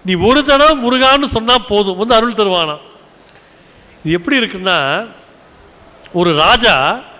நீ ஒரு தடவை முருகான்னு சொன்னா போதும் வந்து அருள் தருவானாம் இது எப்படி இருக்குன்னா ஒரு ராஜா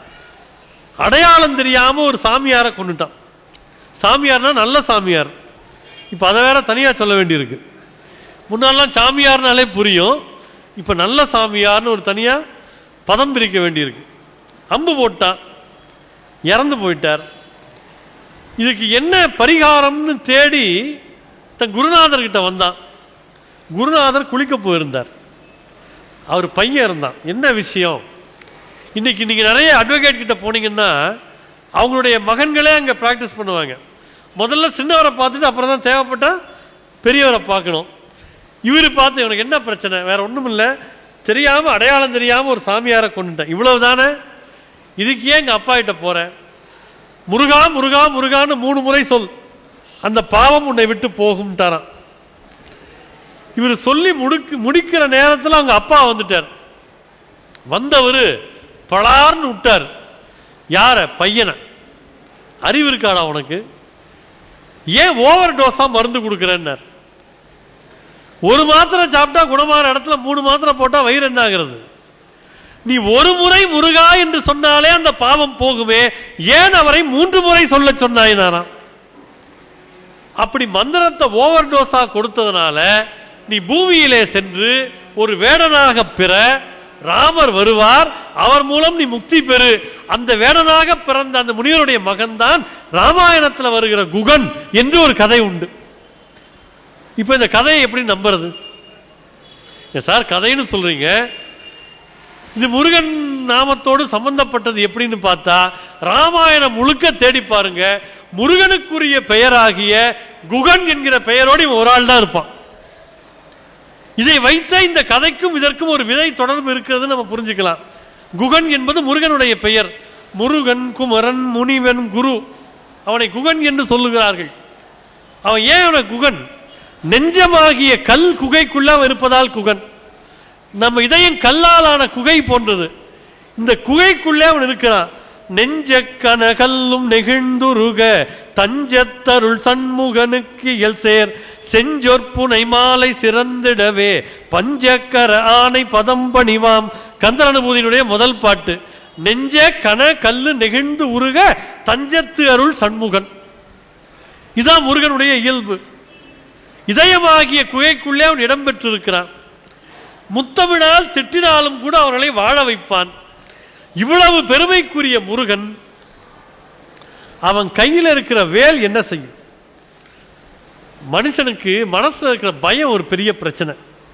அடையாளம் தெரியாம ஒரு சாமியாரை கொண்டுட்டான் சாமியார்னா நல்ல சாமியார் இப்போ அதை வேற தனியா சொல்ல வேண்டியிருக்கு முன்னாலாம் சாமியார்னாலே புரியும் இப்போ நல்ல சாமியார்னு ஒரு தனியா பதம் பிரிக்க வேண்டியிருக்கு அம்பு போட்டான் இறந்து போயிட்டார் இதுக்கு என்ன பரிகாரம்னு தேடி தன் குருநாதர்கிட்ட வந்தான் குருநாதர் குளிக்க போயிருந்தார் அவர் பையன் இருந்தான் என்ன விஷயம் இன்னைக்கு நீங்க நிறைய அட்வொகேட் கிட்ட போனீங்கன்னா அவங்களுடைய மகன்களே அங்க பிராக்டிஸ் பண்ணுவாங்க முதல்ல சின்னவரை பார்த்துட்டு அப்புறம் தான் தேவைப்பட்டா பெரியவரை பார்க்கணும் இவர் பார்த்து இவனுக்கு என்ன பிரச்சனை வேற ஒண்ணும் இல்லை தெரியாம அடையாளம் தெரியாம ஒரு சாமியாரை கொண்டுட்டேன் இவ்வளவு தானே இதுக்கு ஏன் எங்க அப்பா கிட்ட போறேன் முருகா முருகா முருகான்னு மூணு முறை சொல் அந்த பாவம் உன்னை விட்டு போகும்ட்டாராம் இவர் சொல்லி முடுக்கு முடிக்கிற நேரத்தில் அவங்க அப்பா வந்துட்டார் வந்தவர் பலார்னு விட்டார் யார பையனை அறிவு இருக்காடா உனக்கு ஏன் ஓவர் டோஸா மருந்து கொடுக்குறேன்னார் ஒரு மாத்திரை சாப்பிட்டா குணமான இடத்துல மூணு மாத்திரை போட்டா வயிறு என்ன ஆகிறது நீ ஒரு முறை முருகா என்று சொன்னாலே அந்த பாவம் போகுமே ஏன் அவரை மூன்று முறை சொல்ல சொன்னாயினாராம் அப்படி மந்திரத்தை ஓவர் டோஸா கொடுத்ததுனால நீ பூமியிலே சென்று ஒரு வேடனாக பிற ராமர் வருவார் அவர் மூலம் நீ முக்தி பெறு அந்த வேடனாக பிறந்த அந்த முனிவருடைய மகன்தான் ராமாயணத்தில் வருகிற குகன் என்று ஒரு கதை உண்டு இப்போ இந்த கதையை எப்படி நம்புறது ஏன் சார் கதைன்னு சொல்றீங்க இது முருகன் நாமத்தோடு சம்பந்தப்பட்டது எப்படின்னு பார்த்தா ராமாயணம் முழுக்க தேடி பாருங்க முருகனுக்குரிய பெயராகிய குகன் என்கிற பெயரோடு இவன் ஒரு ஆள் தான் இருப்பான் இதை வைத்த இந்த கதைக்கும் இதற்கும் ஒரு விதை தொடர்பு இருக்கிறது நம்ம புரிஞ்சுக்கலாம் குகன் என்பது முருகனுடைய பெயர் முருகன் குமரன் முனிவன் குரு அவனை குகன் என்று சொல்லுகிறார்கள் அவன் ஏன் அவனை குகன் நெஞ்சமாகிய கல் குகைக்குள்ள அவன் இருப்பதால் குகன் நம்ம இதயம் கல்லாலான குகை போன்றது இந்த குகைக்குள்ளே அவன் இருக்கிறான் நெஞ்ச கனகல்லும் நெகிழ்ந்துருக தஞ்சத்தருள் சண்முகனுக்கு இயல் சேர் செஞ்சொற்புனை மாலை சிறந்திடவே பஞ்சக்கர ஆணை பதம் பணிவாம் கந்தர் அனுபூதியினுடைய முதல் பாட்டு நெஞ்ச கன கல்லு நெகிழ்ந்து உருக தஞ்சத்து அருள் சண்முகன் இதான் முருகனுடைய இயல்பு இதயமாகிய குகைக்குள்ளே அவன் இடம்பெற்றிருக்கிறான் முத்தமிழால் திட்டினாலும் கூட அவர்களை வாழ வைப்பான் இவ்வளவு பெருமைக்குரிய முருகன் அவன் கையில் இருக்கிற வேல் என்ன செய்யும் மனுஷனுக்கு மனசுல இருக்கிற பயம் ஒரு பெரிய பிரச்சனை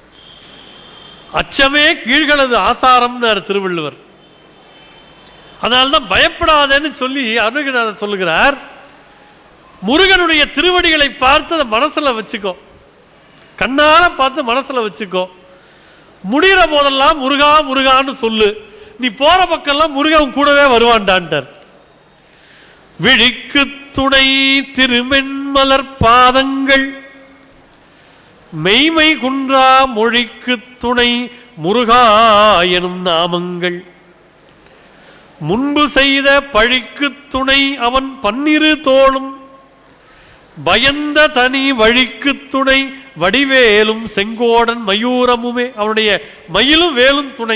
அச்சமே கீழ்களது ஆசாரம்னார் திருவள்ளுவர் அதனால்தான் பயப்படாதேன்னு சொல்லி அருணகிரிநாதர் சொல்லுகிறார் முருகனுடைய திருவடிகளை பார்த்து அதை மனசுல வச்சுக்கோ கண்ணால பார்த்து மனசுல வச்சுக்கோ முடிகிற போதெல்லாம் முருகா முருகான்னு சொல்லு நீ போற பக்கம்லாம் முருகன் கூடவே வருவான்டான்ட்டார் விழிக்கு துணை திருமென்மலர் பாதங்கள் மெய்மை குன்றா மொழிக்கு துணை முருகா எனும் நாமங்கள் முன்பு செய்த பழிக்கு துணை அவன் பன்னிரு தோளும் பயந்த தனி வழிக்கு துணை வடிவேலும் செங்கோடன் மயூரமுமே அவனுடைய மயிலும் வேலும் துணை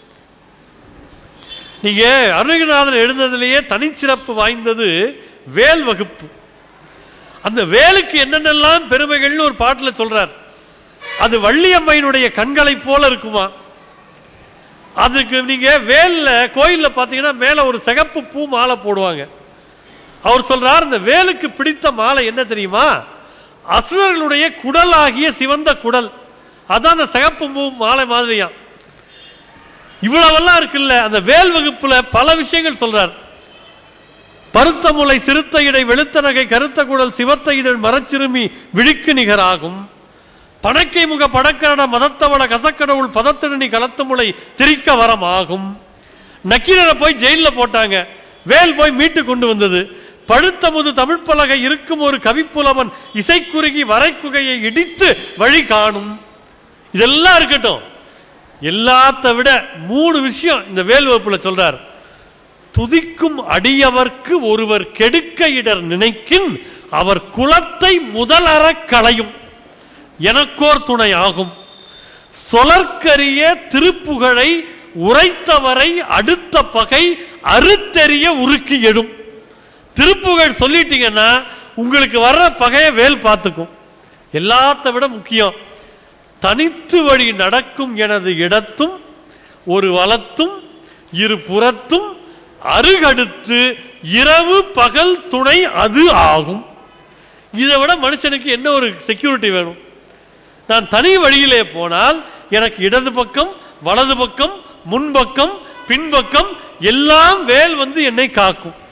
நீங்க அருணகிரிநாதர் எழுந்ததிலேயே தனிச்சிறப்பு வாய்ந்தது வேல் வகுப்பு அந்த வேலுக்கு என்னென்னலாம் பெருமைகள்னு ஒரு பாட்டுல சொல்றார் அது வள்ளியம்மையினுடைய கண்களைப் போல இருக்குமா அதுக்கு நீங்க வேல்ல கோயில்ல பாத்தீங்கன்னா மேல ஒரு சிகப்பு பூ மாலை போடுவாங்க அவர் சொல்றார் இந்த வேலுக்கு பிடித்த மாலை என்ன தெரியுமா அசுரர்களுடைய குடலாகிய சிவந்த குடல் அதான் அந்த சிகப்பு பூ மாலை மாதிரியா இவ்வளவெல்லாம் இருக்குல்ல அந்த வேல் வகுப்புல பல விஷயங்கள் சொல்றார் பருத்த முலை சிறுத்த இடை வெளுத்த நகை கருத்த குடல் சிவத்த இதழ் மரச்சிறுமி விழிக்கு நிகராகும் பணக்கை முக படக்கரட மதத்தவள கசக்கடவுள் பதத்திடனி கலத்த முளை திரிக்க வரம் ஆகும் நக்கீரரை போய் ஜெயில்ல போட்டாங்க வேல் போய் மீட்டு கொண்டு வந்தது பழுத்த முது தமிழ் பலகை இருக்கும் ஒரு கவிப்புலவன் இசைக்குறுகி வரைக்குகையை இடித்து வழி காணும் இதெல்லாம் இருக்கட்டும் எல்லாத்த விட மூணு விஷயம் இந்த வேல் வகுப்புல சொல்றார் துதிக்கும் அடியவர்க்கு ஒருவர் கெடுக்க இடர் நினைக்கின் அவர் குலத்தை முதலற களையும் எனக்கோர் துணை ஆகும் சொலற்கரிய திருப்புகழை உரைத்தவரை அடுத்த பகை அறுத்தெறிய உருக்கி எடும் திருப்புகழ் சொல்லிட்டீங்கன்னா உங்களுக்கு வர்ற பகைய வேல் பார்த்துக்கும் எல்லாத்த விட முக்கியம் தனித்து வழி நடக்கும் எனது இடத்தும் ஒரு வலத்தும் இரு புறத்தும் அருகடுத்து இரவு பகல் துணை அது ஆகும் இதை விட மனுஷனுக்கு என்ன ஒரு செக்யூரிட்டி வேணும் நான் தனி வழியிலே போனால் எனக்கு இடது பக்கம் வலது பக்கம் முன்பக்கம் பின்பக்கம் எல்லாம் வேல் வந்து என்னை காக்கும்